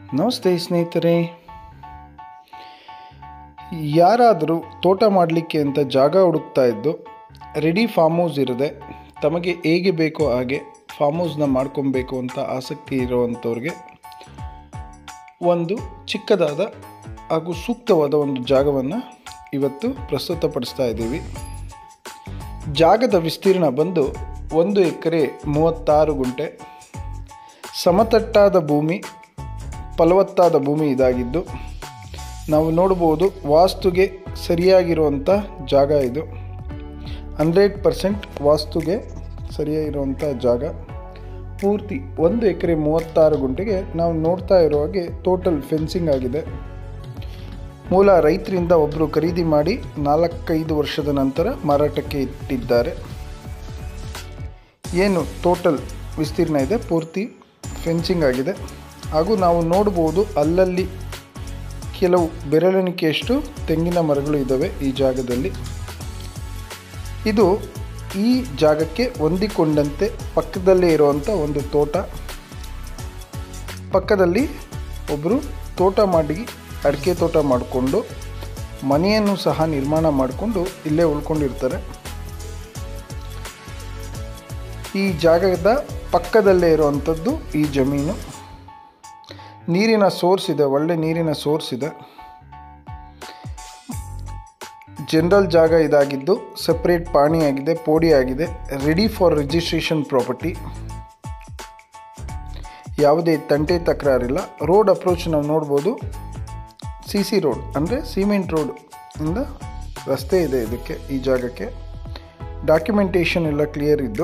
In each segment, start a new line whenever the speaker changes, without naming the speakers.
ನಮಸ್ತೆ ಸ್ನೇಹಿತರೆ ಯಾರಾದರೂ ತೋಟ ಮಾಡಲಿಕ್ಕೆ ಅಂತ ಜಾಗ ಹುಡುಕ್ತಾ ಇದ್ದು ರೆಡಿ ಫಾರ್ಮ್ ಹೌಸ್ ಇರದೆ ತಮಗೆ ಹೇಗೆ ಬೇಕೋ ಹಾಗೆ ಫಾರ್ಮ್ ಹೌಸ್ನ ಮಾಡ್ಕೊಬೇಕು ಅಂತ ಆಸಕ್ತಿ ಇರುವಂಥವ್ರಿಗೆ ಒಂದು ಚಿಕ್ಕದಾದ ಹಾಗೂ ಸೂಕ್ತವಾದ ಒಂದು ಜಾಗವನ್ನು ಇವತ್ತು ಪ್ರಸ್ತುತಪಡಿಸ್ತಾ ಇದ್ದೀವಿ ಜಾಗದ ವಿಸ್ತೀರ್ಣ ಬಂದು ಒಂದು ಎಕರೆ ಮೂವತ್ತಾರು ಗುಂಟೆ ಸಮತಟ್ಟಾದ ಭೂಮಿ ಫಲವತ್ತಾದ ಭೂಮಿ ಇದಾಗಿದ್ದು ನಾವು ನೋಡ್ಬೋದು ವಾಸ್ತುಗೆ ಸರಿಯಾಗಿರುವಂಥ ಜಾಗ ಇದು ಹಂಡ್ರೆಡ್ ಪರ್ಸೆಂಟ್ ವಾಸ್ತುಗೆ ಸರಿಯಾಗಿರುವಂಥ ಜಾಗ ಪೂರ್ತಿ ಒಂದು ಎಕರೆ ಮೂವತ್ತಾರು ಗುಂಟೆಗೆ ನಾವು ನೋಡ್ತಾ ಇರೋ ಹಾಗೆ ಟೋಟಲ್ ಫೆನ್ಸಿಂಗ್ ಆಗಿದೆ ಮೂಲ ರೈತರಿಂದ ಒಬ್ಬರು ಖರೀದಿ ಮಾಡಿ ನಾಲ್ಕೈದು ವರ್ಷದ ನಂತರ ಮಾರಾಟಕ್ಕೆ ಇಟ್ಟಿದ್ದಾರೆ ಏನು ಟೋಟಲ್ ವಿಸ್ತೀರ್ಣ ಇದೆ ಪೂರ್ತಿ ಫೆನ್ಸಿಂಗ್ ಆಗಿದೆ ಹಾಗೂ ನಾವು ನೋಡ್ಬೋದು ಅಲ್ಲಲ್ಲಿ ಕೆಲವು ಬೆರಳೆಣಿಕೆಯಷ್ಟು ತೆಂಗಿನ ಮರಗಳು ಇದ್ದಾವೆ ಈ ಜಾಗದಲ್ಲಿ ಇದು ಈ ಜಾಗಕ್ಕೆ ಹೊಂದಿಕೊಂಡಂತೆ ಪಕ್ಕದಲ್ಲೇ ಇರುವಂಥ ಒಂದು ತೋಟ ಪಕ್ಕದಲ್ಲಿ ಒಬ್ಬರು ತೋಟ ಮಾಡಿ ಅಡಿಕೆ ತೋಟ ಮಾಡಿಕೊಂಡು ಮನೆಯನ್ನು ಸಹ ನಿರ್ಮಾಣ ಮಾಡಿಕೊಂಡು ಇಲ್ಲೇ ಉಳ್ಕೊಂಡಿರ್ತಾರೆ ಈ ಜಾಗದ ಪಕ್ಕದಲ್ಲೇ ಇರುವಂಥದ್ದು ಈ ಜಮೀನು ನೀರಿನ ಸೋರ್ಸ್ ಇದೆ ಒಳ್ಳೆ ನೀರಿನ ಸೋರ್ಸ್ ಇದೆ ಜನರಲ್ ಜಾಗ ಇದಾಗಿದ್ದು ಸಪ್ರೇಟ್ ಪಾಣಿ ಆಗಿದೆ ಪೋಡಿ ಆಗಿದೆ ರೆಡಿ ಫಾರ್ ರಿಜಿಸ್ಟ್ರೇಷನ್ ಪ್ರಾಪರ್ಟಿ ಯಾವುದೇ ತಂಟೆ ತಕರಾರಿಲ್ಲ ರೋಡ್ ಅಪ್ರೋಚ್ ನಾವು ನೋಡ್ಬೋದು ಸಿ ಸಿ ರೋಡ್ ಅಂದರೆ ಸಿಮೆಂಟ್ ರೋಡ್ ಇಂದ ರಸ್ತೆ ಇದೆ ಇದಕ್ಕೆ ಈ ಜಾಗಕ್ಕೆ ಡಾಕ್ಯುಮೆಂಟೇಷನ್ ಎಲ್ಲ ಕ್ಲಿಯರ್ ಇದ್ದು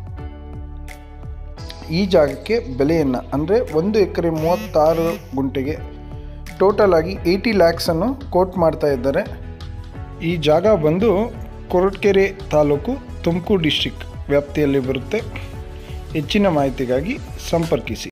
ಈ ಜಾಗಕ್ಕೆ ಬೆಲೆಯನ್ನು ಅಂದರೆ ಒಂದು ಎಕರೆ ಮೂವತ್ತಾರು ಗುಂಟೆಗೆ ಟೋಟಲ್ ಆಗಿ ಏಯ್ಟಿ ಲ್ಯಾಕ್ಸನ್ನು ಕೋಟ್ ಮಾಡ್ತಾ ಇದ್ದಾರೆ ಈ ಜಾಗ ಬಂದು ಕೊರಟಗೆರೆ ತಾಲೂಕು ತುಮಕೂರು ಡಿಸ್ಟಿಕ್ ವ್ಯಾಪ್ತಿಯಲ್ಲಿ ಬರುತ್ತೆ ಹೆಚ್ಚಿನ ಮಾಹಿತಿಗಾಗಿ ಸಂಪರ್ಕಿಸಿ